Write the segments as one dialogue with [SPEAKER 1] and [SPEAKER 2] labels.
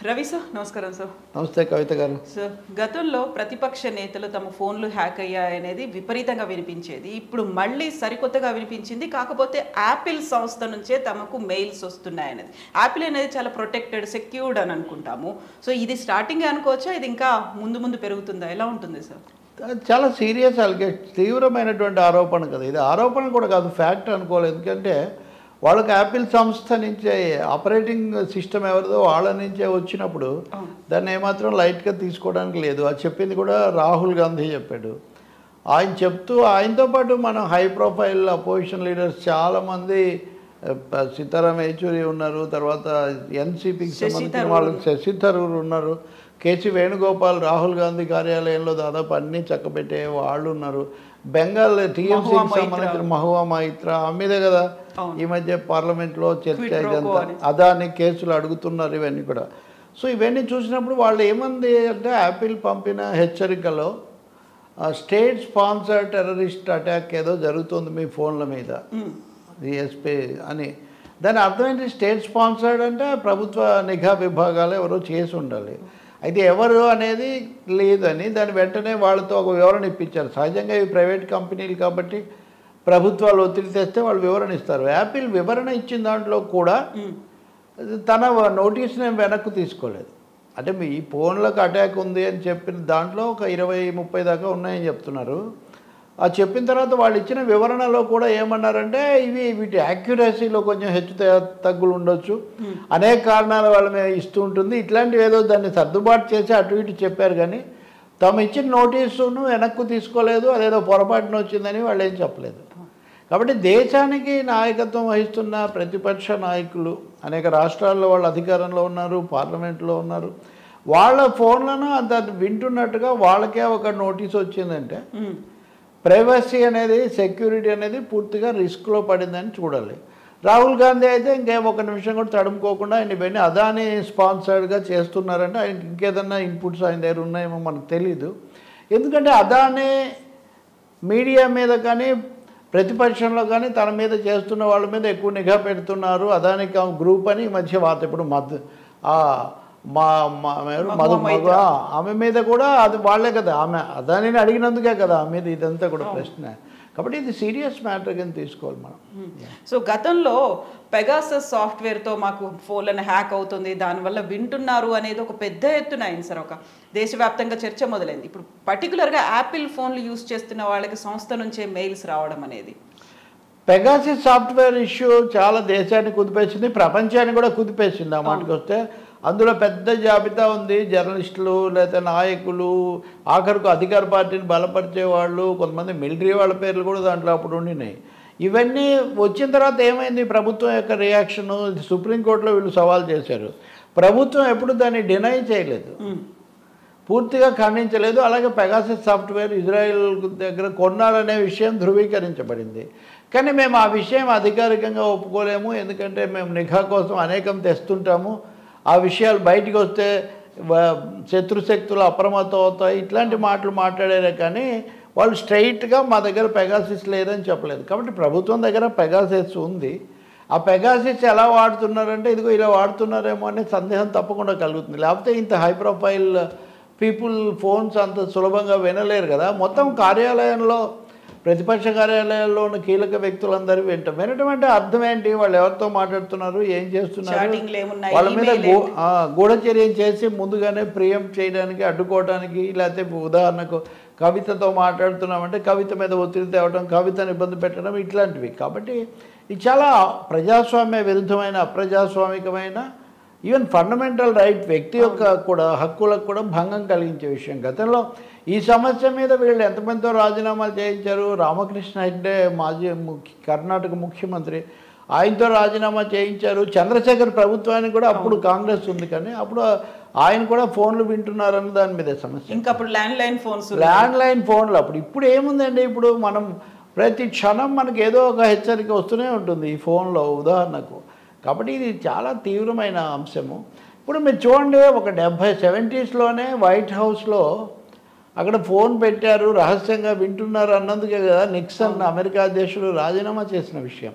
[SPEAKER 1] Ravi sir నమస్కారం sir
[SPEAKER 2] నమస్తే కవిత గారు
[SPEAKER 1] సార్ గతంలో ప్రతిపక్ష నేతలు తమ ఫోన్లు హ్యాక్ అయ్యాయనేది విపరీతంగా వినిపించేది ఇప్పుడు మళ్ళీ సరికొత్తగా వినిపించింది కాకపోతే యాపిల్ సంస్థ నుంచే తమకు మెయిల్స్ వస్తున్నాయనేది యాపిల్ అనేది చాలా ప్రొటెక్టెడ్ సెక్యూర్డ్ అని అనుకుంటాము సో ఇది స్టార్టింగ్ అనుకోవచ్చా ఇది ఇంకా ముందు ముందు పెరుగుతుందా ఎలా ఉంటుంది సార్
[SPEAKER 2] అది చాలా సీరియస్ అలిగేట్ తీవ్రమైనటువంటి ఆరోపణ కదా ఇది ఆరోపణ కూడా కాదు ఫ్యాక్ట్ అనుకోవాలి ఎందుకంటే వాళ్ళకి యాపిల్ సంస్థ నుంచే ఆపరేటింగ్ సిస్టమ్ ఎవరిదో వాళ్ళ నుంచే వచ్చినప్పుడు దాన్ని ఏమాత్రం లైట్గా తీసుకోవడానికి లేదు అది చెప్పింది కూడా రాహుల్ గాంధీ చెప్పాడు ఆయన చెప్తూ ఆయనతో పాటు మనం హై ప్రొఫైల్ అపోజిషన్ లీడర్స్ చాలామంది ఆ, సీతారాం యేచూరి ఉన్నారు తర్వాత ఎన్సీపీకి
[SPEAKER 1] శశి
[SPEAKER 2] సంబంధించిన
[SPEAKER 1] థరూర్.
[SPEAKER 2] వాళ్ళు శశి థరూర్ ఉన్నారు కేసీ వేణుగోపాల్ రాహుల్ గాంధీ కార్యాలయంలో దాదాపు అన్నీ చక్కబెట్టే వాళ్ళు ఉన్నారు బెంగాల్ టీఎంసీకి
[SPEAKER 1] మహువా మైత్రా.
[SPEAKER 2] సంబంధించిన మహువా మైత్ర ఆ మీదే కదా
[SPEAKER 1] అవును.
[SPEAKER 2] ఈ మధ్య పార్లమెంట్లో చర్చ
[SPEAKER 1] Quid pro quo
[SPEAKER 2] ఇదంతా
[SPEAKER 1] అని.
[SPEAKER 2] అదాని కేసులు అడుగుతున్నారు ఇవన్నీ కూడా సో ఇవన్నీ చూసినప్పుడు వాళ్ళు ఏమంది అంటే యాపిల్ పంపిన హెచ్చరికలో స్టేట్ స్పాన్సర్ టెర్రరిస్ట్ అటాక్ ఏదో జరుగుతుంది మీ ఫోన్ల మీద ఎస్పీ అని దాని అర్థం ఏంటి స్టేట్ స్పాన్సర్డ్ అంటే ప్రభుత్వ నిఘా విభాగాలు ఎవరో చేసి ఉండాలి అయితే ఎవరు అనేది లేదని దాని వెంటనే వాళ్ళతో ఒక వివరణ ఇప్పించారు సహజంగా ఇవి ప్రైవేట్ కంపెనీలు కాబట్టి ప్రభుత్వాలు ఒత్తిడి తెస్తే వాళ్ళు వివరణ ఇస్తారు యాపిల్ వివరణ ఇచ్చిన దాంట్లో కూడా తన నోటీస్ని వెనక్కు తీసుకోలేదు అంటే మీ ఈ ఫోన్లకు అటాక్ ఉంది అని చెప్పిన దాంట్లో ఒక ఇరవై ముప్పై దాకా ఉన్నాయని చెప్తున్నారు ఆ చెప్పిన తర్వాత వాళ్ళు ఇచ్చిన వివరణలో కూడా ఏమన్నారంటే ఇవి వీటి యాక్యురసీలో కొంచెం హెచ్చు త- తగ్గులు ఉండొచ్చు అనేక కారణాల వల్ల మేము ఇస్తూ ఉంటుంది ఇట్లాంటివి ఏదో దాన్ని సర్దుబాటు చేసి అటు ఇటు చెప్పారు కానీ తమ ఇచ్చిన నోటీసును వెనక్కు తీసుకోలేదు అదేదో పొరపాటున వచ్చిందని వాళ్ళు ఏం చెప్పలేదు కాబట్టి దేశానికి నాయకత్వం వహిస్తున్న ప్రతిపక్ష నాయకులు అనేక రాష్ట్రాల్లో వాళ్ళు అధికారంలో ఉన్నారు పార్లమెంట్లో ఉన్నారు వాళ్ళ ఫోన్లను అంత వింటున్నట్టుగా వాళ్ళకే ఒక నోటీస్ వచ్చిందంటే ప్రైవసీ అనేది సెక్యూరిటీ అనేది పూర్తిగా రిస్క్లో పడిందని చూడాలి రాహుల్ గాంధీ అయితే ఇంకేం ఒక నిమిషం కూడా తడుముకోకుండా ఆయన ఇవన్నీ అదాని స్పాన్సర్డ్గా చేస్తున్నారంటే ఆయనకి ఇంకేదన్నా ఇన్పుట్స్ ఆయన దగ్గర ఉన్నాయేమో మనకు తెలీదు ఎందుకంటే అదాని మీడియా మీద కానీ ప్రతిపక్షంలో కానీ తన మీద చేస్తున్న వాళ్ళ మీద ఎక్కువ నిఘా పెడుతున్నారు అదాని కా- గ్రూప్ అని ఈ మధ్య వార్త ఇప్పుడు మధు ఆ, మా మా ఎవరు?
[SPEAKER 1] మధు
[SPEAKER 2] మధు
[SPEAKER 1] మైత్ర.
[SPEAKER 2] మధు ఆ, ఆమె మీద కూడా అది వాళ్ళే కదా ఆమె అదానిని అడిగినందుకే కదా ఆమె మీద ఇదంతా కూడా ప్రశ్న కాబట్టి ఇది సీరియస్ మ్యాటర్ కింద తీసుకోవాలి మనం
[SPEAKER 1] సో గతంలో పెగాసస్ సాఫ్ట్వేర్తో మాకు ఫోన్లను హ్యాక్ అవుతుంది దానివల్ల వింటున్నారు అనేది ఒక పెద్ద ఎత్తున అయింది సార్ ఒక దేశవ్యాప్తంగా చర్చ మొదలైంది ఇప్పుడు పర్టికులర్గా యాపిల్ ఫోన్లు యూస్ చేస్తున్న వాళ్ళకి సంస్థ నుంచే మెయిల్స్ రావడం అనేది
[SPEAKER 2] పెగాసిస్ సాఫ్ట్వేర్ ఇష్యూ చాలా దేశాన్ని కుదిపేసింది ప్రపంచాన్ని కూడా కుదిపేసింది ఆ మాటకి వస్తే అందులో పెద్ద జాబితా ఉంది జర్నలిస్టులు లేదా నాయకులు ఆఖరికి అధికార పార్టీని బలపరిచే వాళ్ళు కొంతమంది మిలిటరీ వాళ్ళ పేర్లు కూడా దాంట్లో అప్పుడు ఉండినాయి ఇవన్నీ వచ్చిన తర్వాత ఏమైంది ప్రభుత్వం యొక్క రియాక్షన్ సుప్రీంకోర్టులో వీళ్ళు సవాల్ చేశారు ప్రభుత్వం ఎప్పుడు దాన్ని డినై చేయలేదు పూర్తిగా ఖండించలేదు అలాగే పెగాసిస్ సాఫ్ట్వేర్ ఇజ్రాయెల్ దగ్గర కొన్నారనే విషయం ధృవీకరించబడింది కానీ మేము ఆ విషయం అధికారికంగా ఒప్పుకోలేము ఎందుకంటే మేము నిఘా కోసం అనేకం తెస్తుంటాము ఆ విషయాలు బయటికి వస్తే వ- శత్రుశక్తులు అప్రమత్తం అవుతాయి ఇట్లాంటి మాటలు మాట్లాడారే కానీ వాళ్ళు స్ట్రైట్గా మా దగ్గర పెగాసిస్ లేదని చెప్పలేదు కాబట్టి ప్రభుత్వం దగ్గర పెగాసిస్ ఉంది ఆ పెగాసిస్ ఎలా వాడుతున్నారంటే ఇదిగో ఇలా వాడుతున్నారేమో అనే సందేహం తప్పకుండా కలుగుతుంది లేకపోతే ఇంత హై ప్రొఫైల్ పీపుల్ ఫోన్స్ అంత సులభంగా వినలేరు కదా మొత్తం కార్యాలయంలో ప్రతిపక్ష కార్యాలయాల్లో ఉన్న కీలక వ్యక్తులందరూ వింటాం వినటం అంటే అర్థం ఏంటి వాళ్ళు ఎవరితో మాట్లాడుతున్నారు ఏం చేస్తున్నారు
[SPEAKER 1] చాటింగ్లు ఏమున్నాయి,
[SPEAKER 2] వాళ్ళ మీద
[SPEAKER 1] email
[SPEAKER 2] గూ- ఆ, గూఢచర్యం చేసి ముందుగానే ప్రియం చేయడానికి అడ్డుకోవడానికి లేకపోతే ఉదాహరణకు కవితతో మాట్లాడుతున్నామంటే కవిత మీద ఒత్తిడి తేవడం కవితను ఇబ్బంది పెట్టడం ఇట్లాంటివి కాబట్టి ఇది చాలా ప్రజాస్వామ్య విరుద్ధమైన అప్రజాస్వామికమైన ఈవెన్ ఫండమెంటల్ రైట్ వ్యక్తి యొక్క కూడా హక్కులకు కూడా భంగం కలిగించే విషయం గతంలో ఈ సమస్య మీద వీళ్ళు ఎంతమందితో రాజీనామాలు చేయించారు రామకృష్ణ హెగ్డే మాజీ ముఖ్య కర్ణాటక ముఖ్యమంత్రి ఆయనతో రాజీనామా చేయించారు చంద్రశేఖర్ ప్రభుత్వానికి కూడా అప్పుడు కాంగ్రెస్ ఉంది కానీ అప్పుడు ఆయన కూడా ఫోన్లు వింటున్నారన్న దాని మీద సమస్య
[SPEAKER 1] ఇంకా అప్పుడు land line phones
[SPEAKER 2] land line ఫోన్లు అప్పుడు ఇప్పుడు ఏముందండి ఇప్పుడు మనం ప్రతి క్షణం మనకి ఏదో ఒక హెచ్చరిక వస్తూనే ఉంటుంది ఈ ఫోన్లో ఉదాహరణకు కాబట్టి ఇది చాలా తీవ్రమైన అంశము ఇప్పుడు మీరు చూడండి ఒక డెబ్భై సెవెంటీస్లోనే వైట్ హౌస్లో అక్కడ ఫోన్ పెట్టారు రహస్యంగా వింటున్నారు అన్నందుకే కదా నిక్సన్ అమెరికా అధ్యక్షుడు రాజీనామా చేసిన విషయం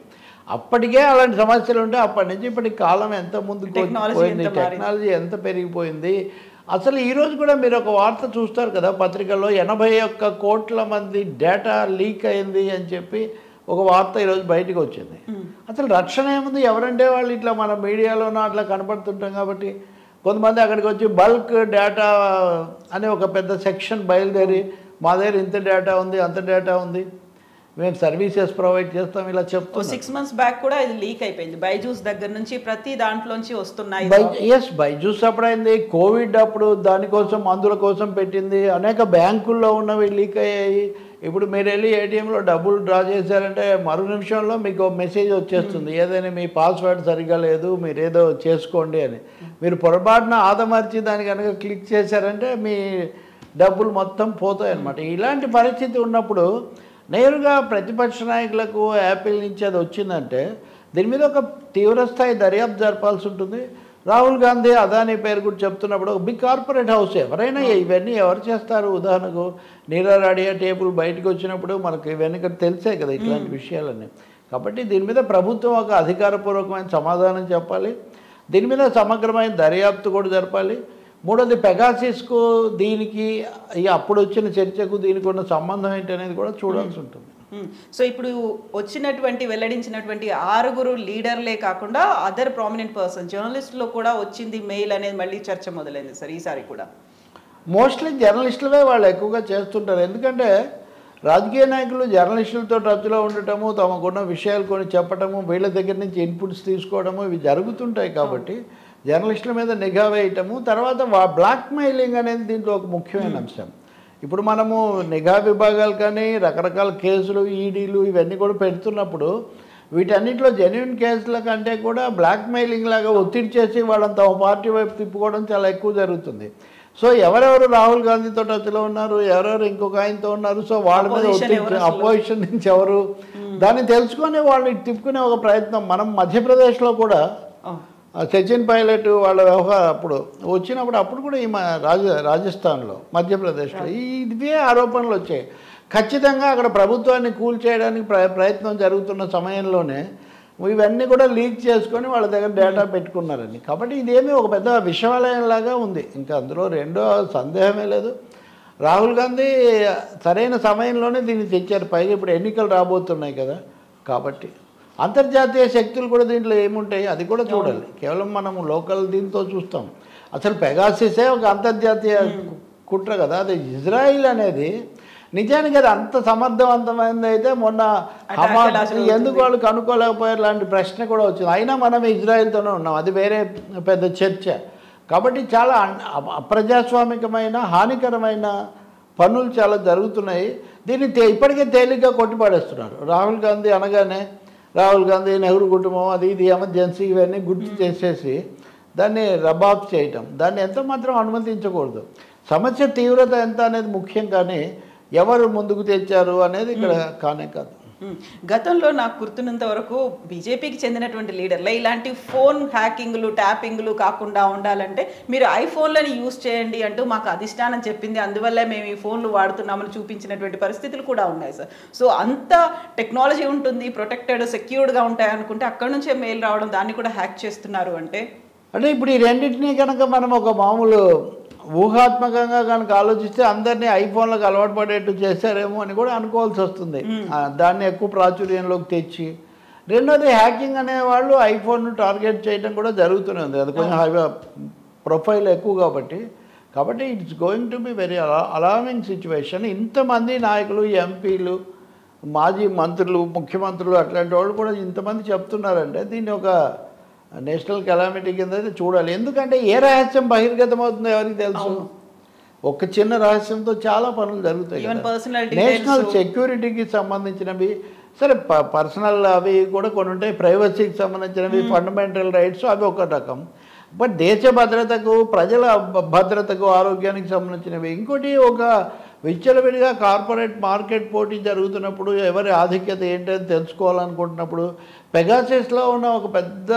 [SPEAKER 2] అప్పటికే అలాంటి సమస్యలు ఉంటే అప్పటి నుంచి ఇప్పటికి కాలం ఎంత ముందుకు
[SPEAKER 1] Technology
[SPEAKER 2] పోయింది
[SPEAKER 1] ఎంత మారింది.
[SPEAKER 2] టెక్నాలజీ ఎంత పెరిగిపోయింది అసలు ఈరోజు కూడా మీరు ఒక వార్త చూస్తారు కదా పత్రికల్లో ఎనభై ఒక్క కోట్ల మంది డేటా లీక్ అయింది అని చెప్పి ఒక వార్త ఈరోజు బయటకు వచ్చింది అసలు రక్షణ ఏముంది ఎవరంటే వాళ్ళు ఇట్లా మన మీడియాలోనూ అట్లా కనపడుతుంటాం కాబట్టి కొంతమంది అక్కడికి వచ్చి బల్క్ డేటా అనే ఒక పెద్ద సెక్షన్ బయలుదేరి మా దగ్గర ఇంత డేటా ఉంది అంత డేటా ఉంది మేము సర్వీసెస్ ప్రొవైడ్ చేస్తాం ఇలా
[SPEAKER 1] ఓ
[SPEAKER 2] చెప్తాం
[SPEAKER 1] సిక్స్ మంత్స్ బ్యాక్ కూడా ఇది లీక్ అయిపోయింది బైజూస్ దగ్గర నుంచి ప్రతి దాంట్లోంచి వస్తున్నాయి
[SPEAKER 2] బై ఎస్ బైజూస్ అప్పుడైంది కోవిడ్ అప్పుడు దానికోసం మందుల కోసం పెట్టింది అనేక బ్యాంకుల్లో ఉన్నవి లీక్ అయ్యాయి ఇప్పుడు మీరు వెళ్ళి ఏటీఎంలో డబ్బులు డ్రా చేశారంటే మరు నిమిషంలో మీకు మెసేజ్ వచ్చేస్తుంది ఏదైనా మీ పాస్వర్డ్ సరిగా లేదు మీరు ఏదో చేసుకోండి అని మీరు పొరపాటున ఆదమర్చి దాన్ని కనుక క్లిక్ చేశారంటే మీ డబ్బులు మొత్తం పోతాయి అన్నమాట ఇలాంటి పరిస్థితి ఉన్నప్పుడు నేరుగా ప్రతిపక్ష నాయకులకు యాపిల్ నుంచి అది వచ్చిందంటే దీని మీద ఒక తీవ్రస్థాయి దర్యాప్తు జరపాల్సి ఉంటుంది రాహుల్ గాంధీ అదానీ పేరు కూడా చెప్తున్నప్పుడు ఒక బిగ్ కార్పొరేట్ హౌస్ ఎవరైనా ఇవన్నీ ఎవరు చేస్తారు ఉదాహరణకు నీరవ్ రాడియా టేబుల్ బయటకు వచ్చినప్పుడు మనకు ఇవన్నీ కూడా తెలిసే కదా ఇట్లాంటి విషయాలన్నీ కాబట్టి దీని మీద ప్రభుత్వం ఒక అధికారపూర్వకమైన సమాధానం చెప్పాలి దీని మీద సమగ్రమైన దర్యాప్తు కూడా జరపాలి మూడోది పెగాసిస్కు దీనికి ఈ అప్పుడు వచ్చిన చర్చకు దీనికి ఉన్న సంబంధం ఏంటి అనేది కూడా చూడాల్సి ఉంటుంది
[SPEAKER 1] మ్మ్. సో ఇప్పుడు వచ్చినటువంటి వెల్లడించినటువంటి ఆరుగురు లీడర్లే కాకుండా అదర్ ప్రామినెంట్ పర్సన్ జర్నలిస్టులో కూడా వచ్చింది మెయిల్ అనేది మళ్ళీ చర్చ మొదలైంది సార్ ఈసారి కూడా
[SPEAKER 2] మోస్ట్లీ జర్నలిస్టులే వాళ్ళు ఎక్కువగా చేస్తుంటారు ఎందుకంటే రాజకీయ నాయకులు జర్నలిస్టులతో టచ్లో ఉండటము తమకున్న విషయాలు కొన్ని చెప్పటము వీళ్ళ దగ్గర నుంచి ఇన్పుట్స్ తీసుకోవడము ఇవి జరుగుతుంటాయి కాబట్టి జర్నలిస్టుల మీద నిఘా వేయటము తర్వాత వా- బ్లాక్ మెయిలింగ్ అనేది దీంట్లో ఒక ముఖ్యమైన అంశం ఇప్పుడు మనము నిఘా విభాగాలు కానీ రకరకాల కేసులు ఈడీలు ఇవన్నీ కూడా పెడుతున్నప్పుడు వీటన్నిటిలో జెన్యున్ కేసుల కంటే కూడా బ్లాక్ మెయిలింగ్ లాగా ఒత్తిడి చేసి వాళ్ళని తమ పార్టీ వైపు తిప్పుకోవడం చాలా ఎక్కువ జరుగుతుంది సో ఎవరెవరు రాహుల్ గాంధీతో టచ్లో ఉన్నారు ఎవరెవరు ఇంకొక ఆయనతో ఉన్నారు సో వాళ్ళ మీద
[SPEAKER 1] Opposition ఎవరు
[SPEAKER 2] ఒత్తిడి
[SPEAKER 1] అసలు?
[SPEAKER 2] అపోజిషన్ నుంచి ఎవరు దాన్ని తెలుసుకొని వాళ్ళని తిప్పుకునే ఒక ప్రయత్నం మనం మధ్యప్రదేశ్లో కూడా
[SPEAKER 1] ఆ,
[SPEAKER 2] ఆ సచిన్ పైలట్ వాళ్ళ వ్యవహారం అప్పుడు వచ్చినప్పుడు అప్పుడు కూడా ఈ మా- రాజ రాజస్థాన్లో మధ్యప్రదేశ్లో ఈ ఇవే ఆరోపణలు వచ్చాయి ఖచ్చితంగా అక్కడ ప్రభుత్వాన్ని కూల్ చేయడానికి ప్ర ప్రయత్నం జరుగుతున్న సమయంలోనే ఇవన్నీ కూడా లీక్ చేసుకొని వాళ్ళ దగ్గర డేటా పెట్టుకున్నారని కాబట్టి ఇదేమీ ఒక పెద్ద విషవాలయంలాగా ఉంది ఇంకా అందులో రెండో సందేహమే లేదు రాహుల్ గాంధీ సరైన సమయంలోనే దీన్ని తెచ్చారు పైగా ఇప్పుడు ఎన్నికలు రాబోతున్నాయి కదా కాబట్టి అంతర్జాతీయ శక్తులు కూడా దీంట్లో ఏముంటాయి అది కూడా చూడాలి కేవలం మనము లోకల్ దీంతో చూస్తాం అసలు పెగాసిసే ఒక అంతర్జాతీయ కు- కుట్ర కదా అది ఇజ్రాయిల్ అనేది నిజానికి అది అంత సమర్థవంతమైనది అయితే మొన్న
[SPEAKER 1] Attack
[SPEAKER 2] హమా
[SPEAKER 1] ఎలా జరుగుతుంది?
[SPEAKER 2] ఎందుకు వాళ్ళు కనుక్కోలేకపోయారు లాంటి ప్రశ్న కూడా వచ్చింది అయినా మనం ఇజ్రాయెల్తోనే ఉన్నాం అది వేరే పెద్ద చర్చ కాబట్టి చాలా అన్- అ- అప్రజాస్వామికమైన హానికరమైన పనులు చాలా జరుగుతున్నాయి దీన్ని తే- ఇప్పటికే తేలిగ్గా కొట్టిపడేస్తున్నారు రాహుల్ గాంధీ అనగానే రాహుల్ గాంధీ నెహ్రూ కుటుంబం అది ఇది ఎమర్జెన్సీ ఇవన్నీ గుర్తు చేసేసి దాన్ని రబాబ్ చేయటం దాన్ని ఎంత మాత్రం అనుమతించకూడదు సమస్య తీవ్రత ఎంత అనేది ముఖ్యం కానీ ఎవరు ముందుకు తెచ్చారు అనేది ఇక్కడ కానే కాదు
[SPEAKER 1] మ్మ్. గతంలో నాకు గుర్తున్నంత వరకు బీజేపీకి చెందినటువంటి లీడర్లే ఇలాంటి ఫోన్ హ్యాకింగ్లు ట్యాపింగ్లు కాకుండా ఉండాలంటే మీరు ఐఫోన్లని యూజ్ చేయండి అంటూ మాకు అధిష్టానం చెప్పింది అందువల్లే మేము ఈ ఫోన్లు వాడుతున్నామని చూపించినటువంటి పరిస్థితులు కూడా ఉన్నాయి సార్ సో అంత టెక్నాలజీ ఉంటుంది ప్రొటెక్టెడ్ సెక్యూర్డ్గా ఉంటాయి అనుకుంటే అక్కడ నుంచే మెయిల్ రావడం దాన్ని కూడా హ్యాక్ చేస్తున్నారు అంటే
[SPEAKER 2] అంటే ఇప్పుడు ఈ రెండింటినీ కనుక మనం ఒక మామూలు ఊహాత్మకంగా కనుక ఆలోచిస్తే అందరినీ ఐఫోన్లకు అలవాటు పడేట్టు చేశారేమో అని కూడా అనుకోవాల్సి వస్తుంది ఆ, దాన్ని ఎక్కువ ప్రాచుర్యంలోకి తెచ్చి రెండోది హ్యాకింగ్ అనే వాళ్ళు ఐఫోన్ టార్గెట్ చేయడం కూడా జరుగుతూనే ఉంది అది కొంచెం హై ప్రొఫైల్ ఎక్కువ కాబట్టి కాబట్టి it's going to be very alarming situation ఇంతమంది నాయకులు ఎంపీలు మాజీ మంత్రులు ముఖ్యమంత్రులు అట్లాంటి వాళ్ళు కూడా ఇంతమంది చెప్తున్నారంటే దీన్ని ఒక నేషనల్ కెలామిటీ కింద అయితే చూడాలి ఎందుకంటే ఏ రహస్యం బహిర్గతం అవుతుందో ఎవరికి తెలుసు ఒక చిన్న రహస్యంతో చాలా పనులు జరుగుతాయి
[SPEAKER 1] Even
[SPEAKER 2] కదా.
[SPEAKER 1] personal details.
[SPEAKER 2] నేషనల్ సెక్యూరిటీకి సంబంధించినవి సరే ప- పర్సనల్ అవి కూడా కొన్ని ఉంటాయి ప్రైవసీకి సంబంధించినవి ఫండమెంటల్ రైట్స్ అవి ఒక రకం బట్ దేశ భద్రతకు ప్రజల భ- భద్రతకు ఆరోగ్యానికి సంబంధించినవి ఇంకోటి ఒక విచ్చలవిడిగా కార్పొరేట్ మార్కెట్ పోటీ జరుగుతున్నప్పుడు ఎవరి ఆధిక్యత ఏంటని తెలుసుకోవాలనుకుంటున్నప్పుడు పెగాసిస్లో ఉన్న ఒక పెద్ద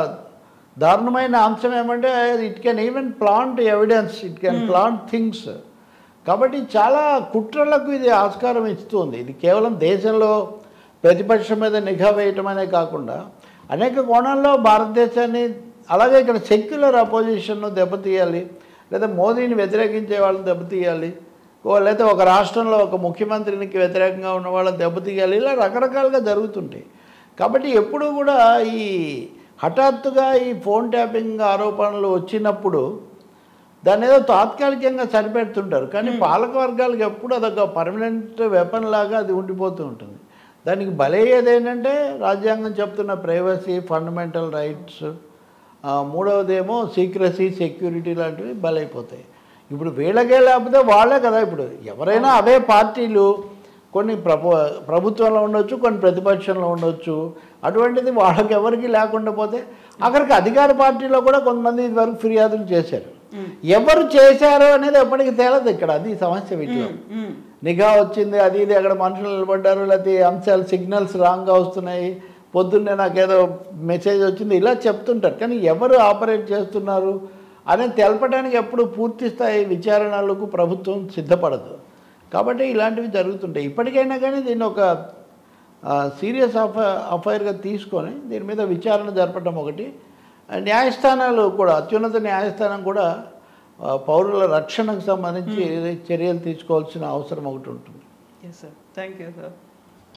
[SPEAKER 2] దారుణమైన అంశం ఏమంటే it can even plant evidence it can plant things కాబట్టి చాలా కుట్రలకు ఇది ఆస్కారం ఇస్తుంది ఇది కేవలం దేశంలో ప్రతిపక్షం మీద నిఘా వేయటం అనే కాకుండా అనేక కోణాల్లో భారతదేశాన్ని అలాగే ఇక్కడ సెక్యులర్ అపోజిషన్ను దెబ్బతీయాలి లేదా మోదీని వ్యతిరేకించే వాళ్ళని దెబ్బతీయాలి ఓ లేదా ఒక రాష్ట్రంలో ఒక ముఖ్యమంత్రికి వ్యతిరేకంగా ఉన్న వాళ్ళని దెబ్బతీయాలి ఇలా రకరకాలుగా జరుగుతుంటాయి కాబట్టి ఎప్పుడూ కూడా ఈ హఠాత్తుగా ఈ ఫోన్ ట్యాపింగ్ ఆరోపణలు వచ్చినప్పుడు దాన్ని ఏదో తాత్కాలికంగా సరిపెడుతుంటారు కానీ పాలక వర్గాలకు ఎప్పుడు అదొక పర్మనెంట్ వెపన్ లాగా అది ఉండిపోతూ ఉంటుంది దానికి బలయ్యేది ఏంటంటే రాజ్యాంగం చెప్తున్న ప్రైవసీ ఫండమెంటల్ రైట్స్ మూడవదేమో సీక్రసీ సెక్యూరిటీ లాంటివి బలైపోతాయి ఇప్పుడు వీళ్ళకే లేకపోతే వాళ్ళే కదా ఇప్పుడు ఎవరైనా అవే పార్టీలు కొన్ని ప్రభు ప్రభుత్వంలో ఉండొచ్చు కొన్ని ప్రతిపక్షంలో ఉండొచ్చు అటువంటిది వాళ్ళకి ఎవరికి లేకుండా పోతే అక్కడికి అధికార పార్టీలో కూడా కొంతమంది ఇదివరకు ఫిర్యాదులు చేశారు ఎవరు చేశారు అనేది ఎప్పటికీ తేలదు ఇక్కడ అది సమస్య వీటిలో
[SPEAKER 1] ఉమ్,
[SPEAKER 2] నిఘా వచ్చింది అది ఇది అక్కడ మనుషులు నిలబడ్డారు లేకపోతే అంశాలు సిగ్నల్స్ రాంగ్గా వస్తున్నాయి పొద్దున్నే నాకేదో మెసేజ్ వచ్చింది ఇలా చెప్తుంటారు కానీ ఎవరు ఆపరేట్ చేస్తున్నారు అనేది తెలపడానికి ఎప్పుడు పూర్తి స్థాయి విచారణలకు ప్రభుత్వం సిద్ధపడదు కాబట్టి ఇలాంటివి జరుగుతుంటాయి ఇప్పటికైనా కానీ దీన్ని ఒక సీరియస్ అఫ అఫైర్గా తీసుకొని దీని మీద విచారణ జరపడం ఒకటి న్యాయస్థానాలు కూడా అత్యున్నత న్యాయస్థానం కూడా ఆ, పౌరుల రక్షణకు సంబంధించి చర్యలు తీసుకోవాల్సిన అవసరం ఒకటి ఉంటుంది
[SPEAKER 1] yes sir thank you sir